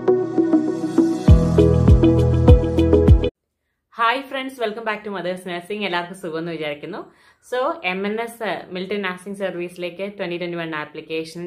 hi friends welcome back to mothers nursing എല്ലാവർക്കും സുഖമെന്ന് വിചാരിക്കുന്നു so M N S military nursing സർവീസിലേക്ക് twenty twenty one application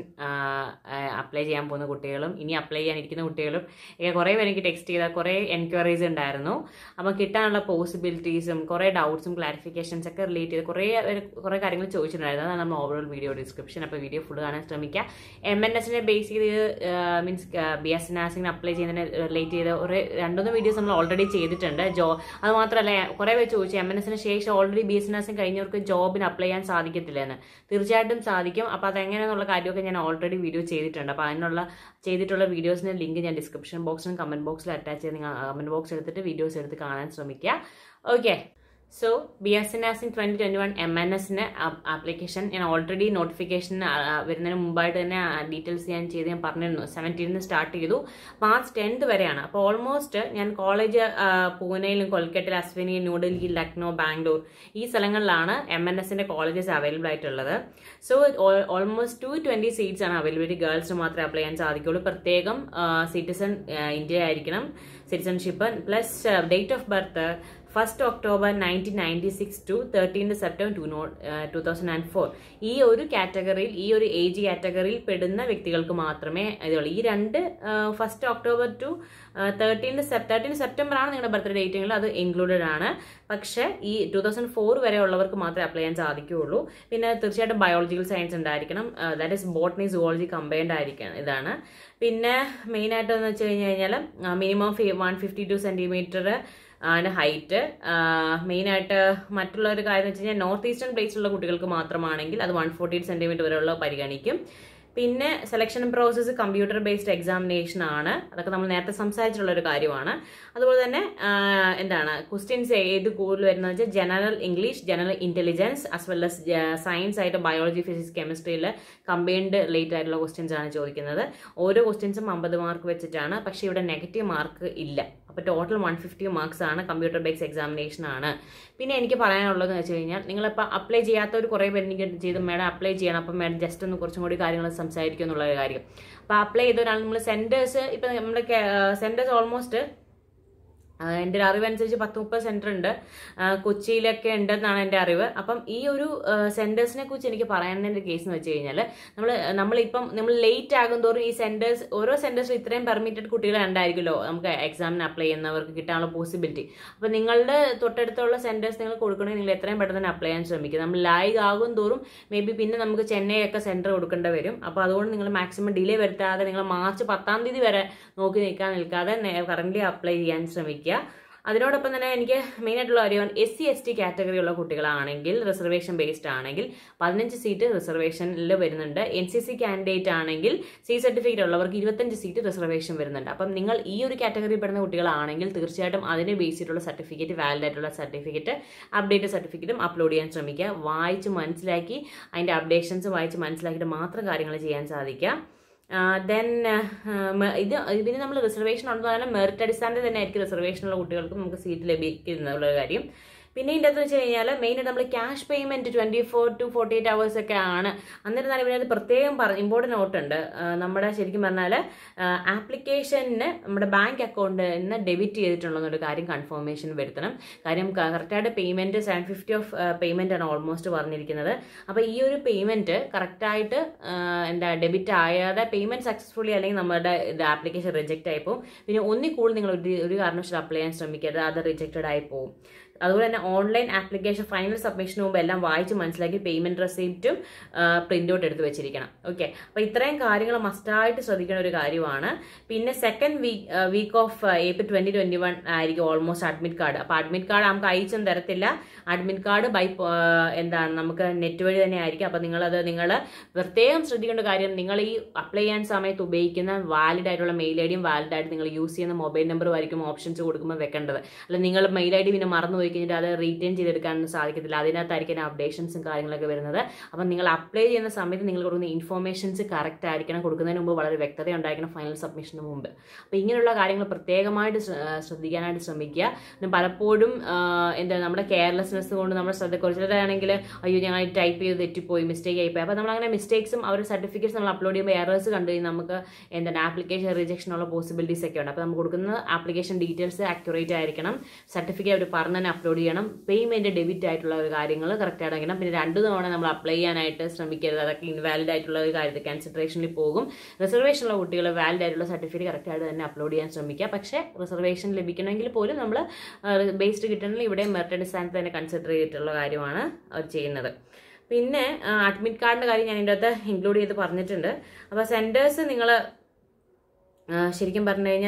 apply ചെയ്യാൻ പോകുന്ന കുട്ടികളും ഇനി അപ്ലൈ ചെയ്യാനിരിക്കുന്ന കുട്ടികളും ഒക്കെ കുറേ പേര് എനിക്ക് ടെക്സ്റ്റ് ചെയ്ത കുറേ എൻക്വയറീസ് ഉണ്ടായിരുന്നു അപ്പം കിട്ടാനുള്ള പോസിബിലിറ്റീസും കുറേ ഡൗട്ട്സും ക്ലാരിഫിക്കേഷൻസ് ഒക്കെ റിലേറ്റ് ചെയ്ത് കുറേ പേര് കുറേ കാര്യങ്ങൾ ചോദിച്ചിട്ടുണ്ടായിരുന്നു അതാണ് നമ്മൾ ഓവറോൾ വീഡിയോ ഡിസ്ക്രിപ്ഷൻ അപ്പോൾ വീഡിയോ ഫുൾ കാണാൻ ശ്രമിക്കുക എം എൻ എസിനെ ബേസ് ചെയ്ത് മീൻസ് ബി എസ് നഴ്സിംഗിന് അപ്ലൈ ചെയ്യുന്നതിന് റിലേറ്റ് ചെയ്ത ഒരു രണ്ടൊന്ന് വീഡിയോസ് നമ്മൾ ഓൾറെഡി ചെയ്തിട്ടുണ്ട് ജോ അത് മാത്രമല്ല കുറേ പേര് ചോദിച്ചു എം എൻ എസിന് ശേഷം ഓൾറെഡി ബി എസ് നഴ്സിംഗ് കഴിഞ്ഞവർക്ക് ജോബിന് അപ്ലൈ ചെയ്യാൻ സാധിക്കത്തില്ലെന്ന് തീർച്ചയായിട്ടും സാധിക്കും അപ്പോൾ അതെങ്ങനെയെന്നുള്ള കാര്യമൊക്കെ ഞാൻ ഓൾറെഡി വീഡിയോ ചെയ്തിട്ടുണ്ട് അപ്പോൾ അതിനുള്ള ചെയ്തിട്ടുള്ള വീഡിയോസിൻ്റെ ലിങ്ക് ഞാൻ ഡിസ്ക്രിപ്ഷൻ ബോക്സിലും കമൻറ്റ് ബോക്സിൽ അറ്റാച്ച് ചെയ്ത് നിങ്ങൾ കമൻറ്റ് ബോക്സ് എടുത്തിട്ട് വീഡിയോസ് എടുത്ത് കാണാൻ ശ്രമിക്കുക okay so B S C nursing twenty twenty one M N എസിന് ആപ്ലിക്കേഷൻ ഞാൻ ഓൾറെഡി നോട്ടിഫിക്കേഷൻ വരുന്നതിന് മുമ്പായിട്ട് തന്നെ ഡീറ്റെയിൽസ് ഞാൻ ചെയ്ത് ഞാൻ പറഞ്ഞിരുന്നു സെവൻറ്റീനിന് സ്റ്റാർട്ട് ചെയ്തു മാർച്ച് ടെൻത്ത് വരെയാണ് അപ്പോൾ ഓൾമോസ്റ്റ് ഞാൻ കോളേജ് പൂനെയിലും കൊൽക്കട്ടയിൽ അശ്വിനി ന്യൂഡൽഹി ലക്നോ ബാംഗ്ലൂർ ഈ സ്ഥലങ്ങളിലാണ് എം എൻ എസിന്റെ കോളേജസ് അവൈലബിൾ ആയിട്ടുള്ളത് so almost two twenty seats ആണ് അവൈലബിലിറ്റി ഗേൾസിന് മാത്രമേ അപ്ലൈ ചെയ്യാൻ സാധിക്കുള്ളൂ പ്രത്യേകം സിറ്റിസൺ ഇന്ത്യ ആയിരിക്കണം citizenship plus date of birth first October nineteen ninety six to thirteenth September two not two thousand and four ഈ ഒരു കാറ്റഗറിയിൽ ഈ ഒരു ഏജ് കാറ്റഗറിയിൽ പെടുന്ന വ്യക്തികൾക്ക് മാത്രമേ ഇതുള്ളൂ ഈ രണ്ട് first October to thirteen thirteen September ആണ് നിങ്ങളുടെ ബർത്ത്ഡേ ഡേറ്റെങ്കിൽ അത് ഇൻക്ലൂഡഡ് ആണ് പക്ഷേ ഈ ടു തൗസൻഡ് ഫോർ വരെ ഉള്ളവർക്ക് മാത്രമേ അപ്ലൈ ചെയ്യാൻ സാധിക്കുകയുള്ളൂ പിന്നെ തീർച്ചയായിട്ടും ബയോളജിക്കൽ സയൻസ് ഉണ്ടായിരിക്കണം that is botany zoology combined ആയിരിക്കണം ഇതാണ് പിന്നെ മെയിനായിട്ട് എന്ന് വെച്ച് കഴിഞ്ഞ് കഴിഞ്ഞാൽ minimum one fifty two centimetre ആണ് ഹൈറ്റ് മെയിനായിട്ട് മറ്റുള്ള ഒരു കാര്യം എന്ന് വെച്ച് കഴിഞ്ഞാൽ നോർത്ത് ഈസ്റ്റേൺ പ്ലേസിലുള്ള കുട്ടികൾക്ക് മാത്രമാണെങ്കിൽ അത് വൺ ഫോർട്ടി എയ്റ്റ് സെൻറ്റിമീറ്റർ വരെയുള്ള പരിഗണിക്കും പിന്നെ selection process computer based examination ആണ് അതൊക്കെ നമ്മൾ നേരത്തെ സംസാരിച്ചിട്ടുള്ള ഒരു കാര്യമാണ് അതുപോലെ തന്നെ എന്താണ് ക്വസ്റ്റ്യൻസ് ഏത് കൂടുതൽ വരുന്നത് വെച്ചാൽ general English general intelligence as well as science ആയിട്ട് ബയോളജി ഫിസിക്സ് കെമിസ്ട്രിയിൽ കമ്പൈൻഡ് റിലേറ്റഡ് ആയിട്ടുള്ള ക്വസ്റ്റ്യൻസ് ആണ് ചോദിക്കുന്നത് ഓരോ ക്വസ്റ്റ്യൻസും അമ്പത് മാർക്ക് വെച്ചിട്ടാണ് പക്ഷേ ഇവിടെ നെഗറ്റീവ് മാർക്ക് ഇല്ല അപ്പോൾ ടോട്ടൽ വൺ ഫിഫ്റ്റി മാർക്സ് ആണ് കമ്പ്യൂട്ടർ ബേസ്ഡ് എക്സാമിനേഷൻ ആണ് പിന്നെ എനിക്ക് പറയാനുള്ളതെന്ന് വെച്ച് കഴിഞ്ഞാൽ നിങ്ങളിപ്പോൾ അപ്ലൈ ചെയ്യാത്തവർ കുറേ പേര് എനിക്ക് ചെയ്ത് മേഡം അപ്ലൈ ചെയ്യണം അപ്പം മേഡം ജസ്റ്റ് ഒന്ന് കുറച്ചും കൂടി കാര്യങ്ങൾ സംസാരിക്കും എന്നുള്ള ഒരു കാര്യം അപ്പോൾ അപ്ലൈ ചെയ്ത ഒരാൾ നമ്മൾ സെൻറ്റേഴ്സ് ഇപ്പം നമ്മുടെ സെൻറ്റേഴ്സ് ഓൾമോസ്റ്റ് എൻ്റെ ഒരു അറിവനുസരിച്ച് പത്ത് മുപ്പത് സെൻറ്റർ ഉണ്ട് കൊച്ചിയിലൊക്കെ ഉണ്ടെന്നാണ് എൻ്റെ അറിവ് അപ്പം ഈ ഒരു സെൻറ്റേഴ്സിനെ കുറിച്ച് എനിക്ക് പറയാനുള്ള കേസ് എന്ന് വെച്ച് കഴിഞ്ഞാൽ നമ്മൾ നമ്മളിപ്പം നമ്മൾ ലേറ്റ് ആകും തോറും ഈ സെൻറ്റേഴ്സ് ഓരോ സെൻറ്റേഴ്സിൽ ഇത്രയും പെർമിറ്റഡ് കുട്ടികൾ ഉണ്ടായിരിക്കുമല്ലോ നമുക്ക് എക്സാമിന് അപ്ലൈ ചെയ്യുന്നവർക്ക് കിട്ടാനുള്ള പോസിബിലിറ്റി അപ്പോൾ നിങ്ങളുടെ തൊട്ടടുത്തുള്ള സെൻറ്റേഴ്സ് നിങ്ങൾ കൊടുക്കണമെങ്കിൽ നിങ്ങൾ എത്രയും പെട്ടെന്ന് തന്നെ അപ്ലൈ ചെയ്യാൻ ശ്രമിക്കുക നമ്മൾ ലൈവ് ആകും തോറും മേ ബി പിന്നെ നമുക്ക് ചെന്നൈ ഒക്കെ സെൻറ്റർ കൊടുക്കേണ്ടി വരും അപ്പോൾ അതുകൊണ്ട് നിങ്ങൾ മാക്സിമം ഡിലേ വരുത്താതെ നിങ്ങൾ മാർച്ച് പത്താം തീയതി വരെ നോക്കി നിൽക്കാൻ നിൽക്കാതെ കറന്റ് അപ്ലൈ ചെയ്യാൻ ശ്രമിക്കുക അതിനോടൊപ്പം തന്നെ എനിക്ക് മെയിൻ ആയിട്ടുള്ള കാര്യം S C S T category ഉള്ള കുട്ടികളാണെങ്കിൽ റിസർവേഷൻ ബേസ്ഡ് ആണെങ്കിൽ പതിനഞ്ച് സീറ്റ് റിസർവേഷനിൽ വരുന്നുണ്ട് എൻ സി സി കാൻഡിഡേറ്റ് ആണെങ്കിൽ സി സർട്ടിഫിക്കറ്റ് ഉള്ളവർക്ക് ഇരുപത്തഞ്ച് സീറ്റ് റിസർവേഷൻ വരുന്നുണ്ട് അപ്പം നിങ്ങൾ ഈ ഒരു കാറ്റഗറി പെടുന്ന കുട്ടികളാണെങ്കിൽ തീർച്ചയായിട്ടും അതിനെ ബേസ് ചെയ്തിട്ടുള്ള സർട്ടിഫിക്കറ്റ് വാലിഡ് ആയിട്ടുള്ള സർട്ടിഫിക്കറ്റ് അപ്ഡേറ്റ് സർട്ടിഫിക്കറ്റും അപ്ലോഡ് ചെയ്യാൻ ശ്രമിക്കുക വായിച്ച് മനസ്സിലാക്കി അതിൻ്റെ അപ്ഡേഷൻസ് വായിച്ച് മനസ്സിലാക്കിയിട്ട് മാത്രം കാര്യങ്ങൾ ചെയ്യാൻ സാധിക്കുക ദെൻ ഇത് ഇതിന് നമ്മൾ റിസർവേഷൻ ഉണ്ടെന്ന് പറഞ്ഞാൽ മെറിറ്റ് അടിസ്ഥാനത്തിൽ തന്നെ ആയിരിക്കും റിസർവേഷനുള്ള കുട്ടികൾക്ക് നമുക്ക് സീറ്റ് ലഭിക്കുന്നുള്ള കാര്യം പിന്നെ ഇതിൻ്റെ അകത്ത് വെച്ച് കഴിഞ്ഞാൽ മെയിനായിട്ട് നമ്മൾ cash payment twenty four to forty eight hours ഒക്കെ ആണ് എന്നിരുന്നാലും ഇതിനകത്ത് പ്രത്യേകം പറ ഇമ്പോർട്ടൻ്റ് നോട്ടുണ്ട് നമ്മുടെ ശരിക്കും പറഞ്ഞാൽ ആപ്ലിക്കേഷന് നമ്മുടെ ബാങ്ക് അക്കൗണ്ടിൽ നിന്ന് ഡെബിറ്റ് ചെയ്തിട്ടുള്ളതെന്നൊരു കാര്യം കൺഫർമേഷൻ വരുത്തണം കാര്യം കറക്റ്റായിട്ട് payment seven fifty of payment ആണ് ഓൾമോസ്റ്റ് പറഞ്ഞിരിക്കുന്നത് അപ്പോൾ ഈ ഒരു പേയ്മെൻറ്റ് കറക്റ്റായിട്ട് എന്താ ഡെബിറ്റ് ആയാതെ പേയ്മെൻറ്റ് സക്സസ്ഫുള്ളി അല്ലെങ്കിൽ നമ്മുടെ ഇത് ആപ്ലിക്കേഷൻ റിജക്റ്റ് ആയി പോകും പിന്നെ ഒന്നിൽ കൂടുതൽ നിങ്ങൾ ഒരു ഒരു കാരണവശാലും അപ്ലൈ ചെയ്യാൻ ശ്രമിക്കരുത് അത് റിജക്റ്റഡ് ആയി പോകും അതുപോലെ തന്നെ ഓൺലൈൻ ആപ്ലിക്കേഷൻ ഫൈനൽ സബ്മിഷന് മുമ്പ് എല്ലാം വായിച്ച് മനസ്സിലാക്കി പേയ്മെന്റ് റെസിപ്റ്റും പ്രിന്റ് ഔട്ട് എടുത്ത് വെച്ചിരിക്കണം ഓക്കെ അപ്പോൾ ഇത്രയും കാര്യങ്ങൾ മസ്റ്റായിട്ട് ശ്രദ്ധിക്കേണ്ട ഒരു കാര്യമാണ് പിന്നെ second week week of April twenty twenty one ആയിരിക്കും ഓൾമോസ്റ്റ് അഡ്മിറ്റ് കാർഡ് അപ്പോൾ അഡ്മിറ്റ് കാർഡ് നമുക്ക് അയച്ചും തരത്തില്ല അഡ്മിറ്റ് കാർഡ് ബൈ എന്താണ് നമുക്ക് നെറ്റ് വഴി തന്നെ ആയിരിക്കും അപ്പോൾ നിങ്ങളത് നിങ്ങൾ പ്രത്യേകം ശ്രദ്ധിക്കേണ്ട കാര്യം നിങ്ങൾ ഈ അപ്ലൈ ചെയ്യാൻ സമയത്ത് ഉപയോഗിക്കുന്ന വാലിഡ് ആയിട്ടുള്ള മെയിൽ ഐ ഡിയും വാലിഡ് ആയിട്ട് നിങ്ങൾ യൂസ് ചെയ്യുന്ന മൊബൈൽ നമ്പറും ആയിരിക്കും ഓപ്ഷൻസ് കൊടുക്കുമ്പോൾ വെക്കേണ്ടത് അല്ല നിങ്ങൾ മെയിൽ ഐ ഡി പിന്നെ മറന്നു പോയി കഴിഞ്ഞിട്ട് അത് റീറ്റെയിൻ ചെയ്തെടുക്കാനൊന്നും സാധിക്കത്തില്ല അതിനകത്തായിരിക്കും അപ്ഡേഷൻസും കാര്യങ്ങളൊക്കെ വരുന്നത് അപ്പം നിങ്ങൾ അപ്ലൈ ചെയ്യുന്ന സമയത്ത് നിങ്ങൾ കൊടുക്കുന്ന ഇൻഫോർമേഷൻസ് കറക്റ്റ് ആയിരിക്കണം കൊടുക്കുന്നതിന് മുമ്പ് വളരെ വ്യക്തത ഉണ്ടായിരിക്കണം ഫൈനൽ സബ്മിഷന് മുമ്പ് അപ്പോൾ ഇങ്ങനെയുള്ള കാര്യങ്ങൾ പ്രത്യേകമായിട്ട് ശ്ര- ആ, ശ്രദ്ധിക്കാനായിട്ട് ശ്രമിക്കുക പിന്നെ പലപ്പോഴും ആ, എന്താ നമ്മുടെ കെയർലെസ്നെസ് കൊണ്ട് നമ്മുടെ ശ്രദ്ധ കുറച്ചിട്ടാണെങ്കിൽ അയ്യോ ഞങ്ങൾ ടൈപ്പ് ചെയ്ത് തെറ്റിപ്പോയി മിസ്റ്റേക്ക് ആയിപ്പോയി അപ്പോൾ നമ്മൾ അങ്ങനെ മിസ്റ്റേക്സും അവർ സർട്ടിഫിക്കറ്റ്സ് നമ്മൾ അപ്ലോഡ് ചെയ്യുമ്പോൾ എറേഴ്സ് കണ്ടു കഴിഞ്ഞാൽ നമുക്ക് എന്താണ് ആപ്ലിക്കേഷൻ റിജക്ഷനുള്ള പോസിബിലിറ്റീസ് ഒക്കെ ഉണ്ട് അപ്പോൾ നമുക്ക് കൊടുക്കുന്ന ആപ്ലിക്കേഷൻ ഡീറ്റെയിൽസ് ആക്യുറേറ്റ് ആയിരിക്കണം സർട്ടിഫിക്കറ്റ് അവർ പറഞ്ഞ് തന്നെ അപ്ലോഡ് ചെയ്യണം പേയ്മെന്റ് ഡെബിറ്റ് ആയിട്ടുള്ള ഒരു കാര്യങ്ങൾ കറക്റ്റ് ആയിരിക്കണം പിന്നെ രണ്ട് തവണ നമ്മൾ അപ്ലൈ ചെയ്യാനായിട്ട് ശ്രമിക്കരുത് അതൊക്കെ ഇൻവാലിഡ് ആയിട്ടുള്ള ഒരു കാര്യത്തിൽ കൺസിഡറേഷനിൽ പോകും റിസർവേഷനുള്ള കുട്ടികൾ വാലിഡ് ആയിട്ടുള്ള സർട്ടിഫിക്കറ്റ് കറക്റ്റ് ആയിട്ട് തന്നെ അപ്ലോഡ് ചെയ്യാൻ ശ്രമിക്കുക പക്ഷേ റിസർവേഷൻ ലഭിക്കണമെങ്കിൽ പോലും നമ്മൾ ബേസ്ഡ് കിട്ടണമെങ്കിൽ ഇവിടെ മെറിറ്റ് അടിസ്ഥാനത്തിൽ തന്നെ കൺസിഡർ ചെയ്തിട്ടുള്ള കാര്യമാണ് അവർ ചെയ്യുന്നത് പിന്നെ അഡ്മിറ്റ് കാർഡിൻ്റെ കാര്യം ഞാൻ ഇതിൻ്റെ അകത്ത് ഇൻക്ലൂഡ് ചെയ്ത് പറഞ്ഞിട്ടുണ്ട് അപ്പോൾ സെൻറ്റേഴ്സ് നിങ്ങൾ ശരിക്കും പറഞ്ഞു കഴിഞ്ഞാൽ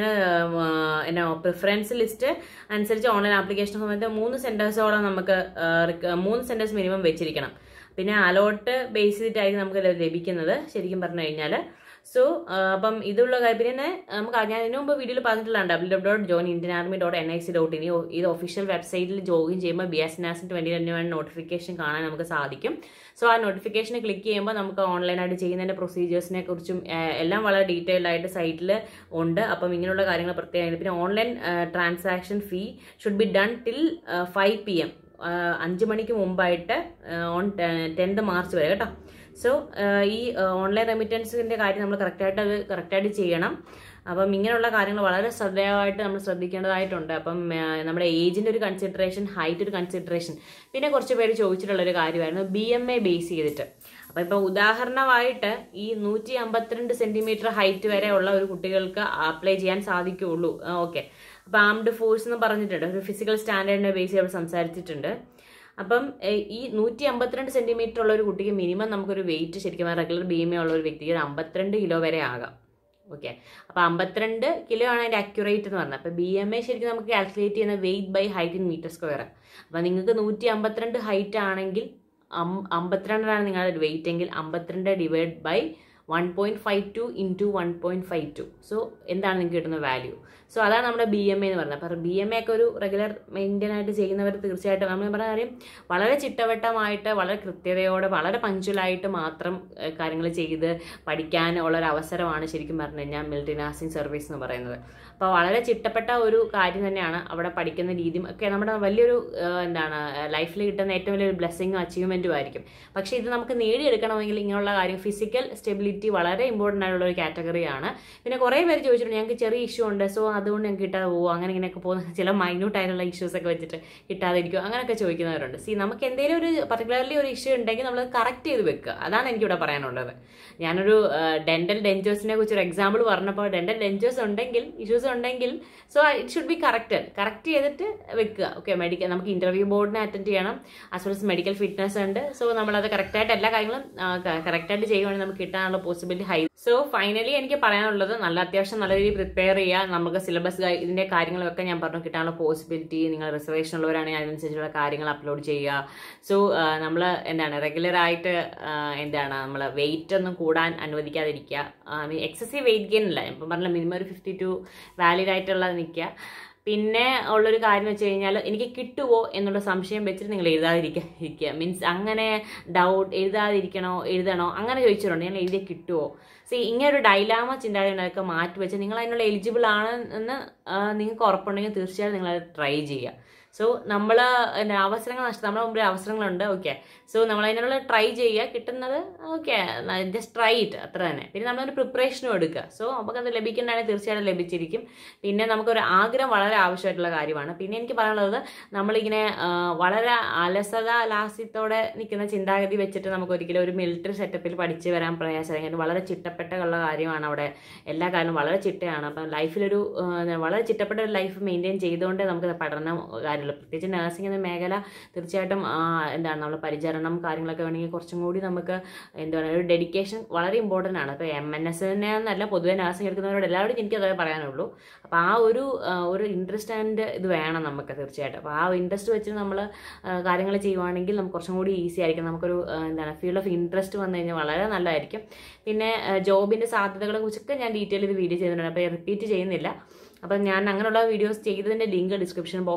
എന്നാ പ്രിഫറൻസ് ലിസ്റ്റ് അനുസരിച്ച് ഓൺലൈൻ ആപ്ലിക്കേഷൻ സമയത്ത് മൂന്ന് സെൻറ്റേഴ്സോളം നമുക്ക് ആ, റിക്ക- മൂന്ന് സെൻറ്റേഴ്സ് മിനിമം വെച്ചിരിക്കണം പിന്നെ അലോട്ട് ബേസ് ചെയ്തിട്ടായിരിക്കും നമുക്ക് ഇത് ലഭിക്കുന്നത് ശരിക്കും പറഞ്ഞു കഴിഞ്ഞാൽ സോ അപ്പം ഇതുള്ള കാര്യം പിന്നെ നമുക്ക് ഞാൻ ഇതിനു മുമ്പ് വീഡിയോയിൽ പറഞ്ഞിട്ടുള്ളതാണ് W W dot join Indian army dot N I C dot in ഇത് ഒഫീഷ്യൽ വെബ്സൈറ്റിൽ ജോയിൻ ചെയ്യുമ്പോൾ ബി എസ് നാസിൻ ട്വൻറ്റി ട്വൻറ്റി വൺ നോട്ടിഫിക്കേഷൻ കാണാൻ നമുക്ക് സാധിക്കും സോ ആ നോട്ടിഫിക്കേഷൻ ക്ലിക്ക് ചെയ്യുമ്പോൾ നമുക്ക് ഓൺലൈനായിട്ട് ചെയ്യുന്നതിൻ്റെ പ്രൊസീജിയേഴ്സിനെ കുറിച്ചും ഏഹ്, എല്ലാം വളരെ ഡീറ്റെയിൽഡ് ആയിട്ട് സൈറ്റിൽ ഉണ്ട് അപ്പം ഇങ്ങനെയുള്ള കാര്യങ്ങൾ പ്രത്യേകം പിന്നെ online transaction fee should be done till five P M അഞ്ച് മണിക്ക് മുമ്പായിട്ട് ഓൺ ടെൻത്ത് മാർച്ച് വരെ കേട്ടോ സോ ഈ ഓൺലൈൻ റെമിറ്റൻസിൻ്റെ കാര്യം നമ്മൾ കറക്റ്റായിട്ട് അത് കറക്റ്റായിട്ട് ചെയ്യണം അപ്പം ഇങ്ങനെയുള്ള കാര്യങ്ങൾ വളരെ ശ്രദ്ധേയമായിട്ട് നമ്മൾ ശ്രദ്ധിക്കേണ്ടതായിട്ടുണ്ട് അപ്പം ആ, നമ്മുടെ ഏജിൻ്റെ ഒരു കൺസിഡറേഷൻ ഹൈറ്റ് ഒരു കൺസിഡറേഷൻ പിന്നെ കുറച്ച് പേര് ചോദിച്ചിട്ടുള്ള ഒരു കാര്യമായിരുന്നു ബി എം എ ബേസ് ചെയ്തിട്ട് അപ്പം ഇപ്പോൾ ഉദാഹരണമായിട്ട് ഈ നൂറ്റി അമ്പത്തിരണ്ട് സെൻറ്റിമീറ്റർ ഹൈറ്റ് വരെ ഉള്ള ഒരു കുട്ടികൾക്ക് അപ്ലൈ ചെയ്യാൻ സാധിക്കുകയുള്ളൂ ഓക്കെ അപ്പം ആംഡ് ഫോഴ്സ് എന്ന് പറഞ്ഞിട്ടുണ്ട് ഒരു ഫിസിക്കൽ സ്റ്റാൻഡേർഡിനെ ബേസ് ചെയ്ത് അവിടെ സംസാരിച്ചിട്ടുണ്ട് അപ്പം ഏഹ്, ഈ നൂറ്റി അമ്പത്തിരണ്ട് സെന്റിമീറ്റർ ഉള്ള ഒരു കുട്ടിക്ക് മിനിമം നമുക്കൊരു വെയിറ്റ് ശരിക്കും റെഗുലർ ബി എം എ ഉള്ള ഒരു വ്യക്തിക്ക് ഒരു അമ്പത്തിരണ്ട് കിലോ വരെ ആകാം ഓക്കെ അപ്പോൾ അമ്പത്തിരണ്ട് കിലോ ആണ് അതിൻ്റെ അക്യുറേറ്റ് എന്ന് പറഞ്ഞത് അപ്പോൾ ബി എം എ ശരിക്കും നമുക്ക് കാൽക്കുലേറ്റ് ചെയ്യുന്ന weight by height in metre square അപ്പോൾ നിങ്ങൾക്ക് നൂറ്റി അമ്പത്തിരണ്ട് ഹൈറ്റ് ആണെങ്കിൽ അം- അമ്പത്തിരണ്ടാണ് നിങ്ങളുടെ വെയിറ്റ് എങ്കിൽ അമ്പത്തിരണ്ട് divide by one point five two into one point five two so എന്താണ് നിങ്ങൾക്ക് കിട്ടുന്ന വാല്യൂ സോ അതാണ് നമ്മുടെ ബി എം എ എന്ന് പറയുന്നത് അപ്പോൾ ബി എം എ ഒക്കെ ഒരു റെഗുലർ മെയിൻറ്റെയിൻ ആയിട്ട് ചെയ്യുന്നവർ തീർച്ചയായിട്ടും നമ്മൾ പറഞ്ഞ കാര്യം വളരെ ചിട്ടവട്ടമായിട്ട് വളരെ കൃത്യതയോടെ വളരെ പഞ്ച്വലായിട്ട് മാത്രം കാര്യങ്ങൾ ചെയ്ത് പഠിക്കാൻ ഉള്ള ഒരു അവസരമാണ് ശരിക്കും പറഞ്ഞു കഴിഞ്ഞാൽ മിലിറ്ററി നഴ്സിംഗ് സർവീസ് എന്ന് പറയുന്നത് അപ്പോൾ വളരെ ചിട്ടപ്പെട്ട ഒരു കാര്യം തന്നെയാണ് അവിടെ പഠിക്കുന്ന രീതിയും ഒക്കെ നമ്മുടെ വലിയൊരു ആ, എന്താണ് ലൈഫിൽ കിട്ടുന്ന ഏറ്റവും വലിയൊരു ബ്ലെസ്സിങ്ങും അച്ചീവ്മെൻറ്റും ആയിരിക്കും പക്ഷേ ഇത് നമുക്ക് നേടിയെടുക്കണമെങ്കിൽ ഇങ്ങനെയുള്ള കാര്യം ഫിസിക്കൽ സ്റ്റെബിലിറ്റി വളരെ ഇമ്പോർട്ടൻ്റ് ആയിട്ടുള്ള ഒരു കാറ്റഗറിയാണ് പിന്നെ കുറേ പേര് ചോദിച്ചിട്ടുണ്ട് ഞങ്ങൾക്ക് ചെറിയ ഇഷ്യൂ ഉണ്ട് സോ അതുകൊണ്ട് ഞങ്ങൾക്ക് കിട്ടാതെ പോകും അങ്ങനെ ഇങ്ങനെയൊക്കെ പോകുന്ന ചില മൈന്യൂട്ട് ആയിട്ടുള്ള ഇഷ്യൂസ് ഒക്കെ വെച്ചിട്ട് കിട്ടാതിരിക്കും അങ്ങനെയൊക്കെ ചോദിക്കുന്നവരുണ്ട് സി നമുക്ക് എന്തെങ്കിലും ഒരു പർട്ടിക്കുലർലി ഒരു ഇഷ്യൂ ഉണ്ടെങ്കിൽ നമ്മൾ കറക്റ്റ് ചെയ്ത് വെക്കുക അതാണ് എനിക്കിവിടെ പറയാനുള്ളത് ഞാനൊരു ഡെന്റൽ ഡെഞ്ചേഴ്സിനെ കുറിച്ച് ഒരു എക്സാമ്പിൾ പറഞ്ഞപ്പോൾ ഡെന്റൽ ഡെഞ്ചേഴ്സ് ഉണ്ടെങ്കിൽ ഇഷ്യൂസ് ഉണ്ടെങ്കിൽ so it should be corrected correct ചെയ്തിട്ട് വെക്കുക ഓക്കെ മെഡിക്കൽ നമുക്ക് ഇന്റർവ്യൂ ബോർഡിനെ അറ്റൻഡ് ചെയ്യണം as well as medical fitness ഉണ്ട് സോ നമ്മളത് കറക്റ്റായിട്ട് എല്ലാ കാര്യങ്ങളും കറക്റ്റായിട്ട് ചെയ്യുവാണെങ്കിൽ നമുക്ക് കിട്ടാനുള്ള പോസിബിലിറ്റി ഹൈ സോ ഫൈനലി എനിക്ക് പറയാനുള്ളത് നല്ല അത്യാവശ്യം നല്ല രീതിയിൽ പ്രിപ്പയർ ചെയ്യുക നമുക്ക് സിലബസ് ഇതിന്റെ കാര്യങ്ങളൊക്കെ ഞാൻ പറഞ്ഞു കിട്ടാനുള്ള പോസിബിലിറ്റി നിങ്ങൾ റിസർവേഷൻ ഉള്ളവരാണെങ്കിൽ അതിനനുസരിച്ചുള്ള കാര്യങ്ങൾ അപ്ലോഡ് ചെയ്യുക സോ നമ്മൾ എന്താണ് റെഗുലർ ആയിട്ട് ആ, എന്താണ് നമ്മൾ വെയിറ്റ് ഒന്നും കൂടാൻ അനുവദിക്കാതിരിക്കുക എക്സസീവ് വെയിറ്റ് ഗെയിൻ ഇല്ല ഇപ്പം പറഞ്ഞ മിനിമം ഒരു ഫിഫ്റ്റി ടു വാലിഡ് ആയിട്ടുള്ളത് നിൽക്കുക പിന്നെ ഉള്ളൊരു കാര്യം വെച്ച് കഴിഞ്ഞാൽ എനിക്ക് കിട്ടുമോ എന്നുള്ള സംശയം വെച്ചിട്ട് നിങ്ങൾ എഴുതാതിരിക്കുക ഇരിക്കുക മീൻസ് അങ്ങനെ ഡൗട്ട് എഴുതാതിരിക്കണോ എഴുതണോ അങ്ങനെ ചോദിച്ചിട്ടുണ്ട് ഞാൻ എഴുതിയ കിട്ടുമോ സി ഇങ്ങനെ ഒരു ഡൈലാമ ചിന്താഗതികളൊക്കെ മാറ്റി വെച്ച് നിങ്ങൾ അതിനുള്ള എലിജിബിൾ ആണ് എന്ന് ആ, നിങ്ങൾക്ക് ഉറപ്പുണ്ടെങ്കിൽ തീർച്ചയായും നിങ്ങൾ ട്രൈ ചെയ്യുക സോ നമ്മൾ അവസരങ്ങൾ നഷ്ടം നമ്മുടെ മുമ്പിൽ അവസരങ്ങളുണ്ട് ഓക്കെ സോ നമ്മൾ അതിനുള്ള ട്രൈ ചെയ്യുക കിട്ടുന്നത് ഓക്കെ ജസ്റ്റ് ട്രൈ ഇറ്റ് അത്ര തന്നെ പിന്നെ നമ്മളൊരു പ്രിപ്പറേഷനും എടുക്കുക സോ നമുക്കത് ലഭിക്കേണ്ടതാണെങ്കിൽ തീർച്ചയായിട്ടും ലഭിച്ചിരിക്കും പിന്നെ നമുക്കൊരു ആഗ്രഹം വളരെ ആവശ്യമായിട്ടുള്ള കാര്യമാണ് പിന്നെ എനിക്ക് പറയാനുള്ളത് നമ്മളിങ്ങനെ ആ, വളരെ അലസത ലാസ്യത്തോടെ നിൽക്കുന്ന ചിന്താഗതി വെച്ചിട്ട് നമുക്ക് ഒരിക്കലും ഒരു മിലിറ്ററി സെറ്റപ്പിൽ പഠിച്ച് വരാൻ പ്രയാസമായിരിക്കും വളരെ ചിട്ടപ്പെട്ടുള്ള കാര്യമാണ് അവിടെ എല്ലാ കാര്യവും വളരെ ചിട്ടയാണ് അപ്പം ലൈഫിലൊരു ആ, വളരെ ചിട്ടപ്പെട്ട ഒരു ലൈഫ് മെയിൻറ്റെയിൻ ചെയ്തുകൊണ്ട് നമുക്ക് പഠനം കാര്യമുള്ളൂ പ്രത്യേകിച്ച് നഴ്സിംഗ് എന്ന മേഖല തീർച്ചയായിട്ടും ആ, എന്താണ് നമ്മൾ പരിചരണം കാര്യങ്ങളൊക്കെ വേണമെങ്കിൽ കുറച്ചും കൂടി നമുക്ക് എന്താണ് ഒരു ഡെഡിക്കേഷൻ വളരെ ഇമ്പോർട്ടൻ്റ് ആണ് അപ്പോൾ എം എൻ എസിനെ എന്നല്ല പൊതുവെ നഴ്സിംഗ് എടുക്കുന്നവരോട് എല്ലാവരോടും എനിക്ക് അതേ പറയാനുള്ളൂ അപ്പോൾ ആ ഒരു ആ, ഒരു ഇൻട്രസ്റ്റ് ആൻഡ് ഇത് വേണം നമുക്ക് തീർച്ചയായിട്ടും അപ്പോൾ ആ ഇൻട്രസ്റ്റ് വെച്ച് നമ്മൾ കാര്യങ്ങൾ ചെയ്യുവാണെങ്കിൽ നമുക്ക് കുറച്ചും കൂടി ഈസി ആയിരിക്കും നമുക്കൊരു ആ, എന്താണ് ഫീൽഡ് ഓഫ് ഇൻട്രസ്റ്റ് വന്നു കഴിഞ്ഞാൽ വളരെ നല്ലതായിരിക്കും പിന്നെ ജോബിൻ്റെ സാധ്യതകളെ കുറിച്ചൊക്കെ ഞാൻ ഡീറ്റെയിൽ ഇത് വീഡിയോ ചെയ്തിട്ടുണ്ട് അപ്പോൾ റിപ്പീറ്റ് ചെയ്യുന്നില്ല അപ്പം ഞാൻ അങ്ങനെയുള്ള വീഡിയോസ് ചെയ്തതിൻ്റെ ലിങ്ക് ഡിസ്ക്രിപ്ഷൻ ബോക്സിലും അതിന്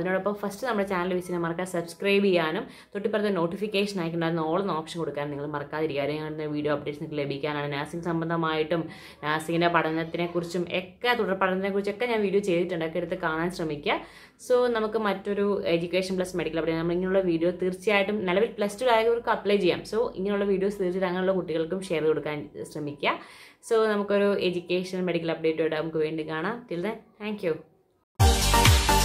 അതിനോടൊപ്പം ഫസ്റ്റ് നമ്മുടെ ചാനൽ വിസിറ്റ് മറക്കാതെ സബ്സ്ക്രൈബ് ചെയ്യാനും തൊട്ടിപ്പുറത്തെ നോട്ടിഫിക്കേഷൻ ആയിട്ടുണ്ടായിരുന്ന ഓൾ ഓപ്ഷൻ കൊടുക്കാൻ നിങ്ങൾ മറക്കാതിരിക്കുക ഞങ്ങളുടെ വീഡിയോ അപ്ഡേറ്റ്സ് നിങ്ങൾക്ക് ലഭിക്കാനാണ് നഴ്സിംഗ് സംബന്ധമായിട്ടും നഴ്സിങ്ങിൻ്റെ പഠനത്തിനെക്കുറിച്ചും ഒക്കെ തുടർ പഠനത്തെക്കുറിച്ചൊക്കെ ഞാൻ വീഡിയോ ചെയ്തിട്ടുണ്ട് ഒക്കെ എടുത്ത് കാണാൻ ശ്രമിക്കുക സോ നമുക്ക് മറ്റൊരു എഡ്യൂക്കേഷൻ പ്ലസ് മെഡിക്കൽ അപ്ഡേറ്റ് നമ്മൾ ഇങ്ങനെയുള്ള വീഡിയോ തീർച്ചയായിട്ടും നിലവിൽ പ്ലസ് ടു ആയവർക്ക് അപ്ലൈ ചെയ്യാം സോ ഇങ്ങനെയുള്ള വീഡിയോസ് തീർച്ചയായിട്ടും അങ്ങനെയുള്ള കുട്ടികൾക്കും ഷെയർ കൊടുക്കാൻ ശ്രമിക്കുക സോ നമുക്കൊരു എഡ്യൂക്കേഷൻ മെഡിക്കൽ അപ്ഡേറ്റോടെ നമുക്ക് വീണ്ടും കാണാം ടിൽ ദൻ താങ്ക് യു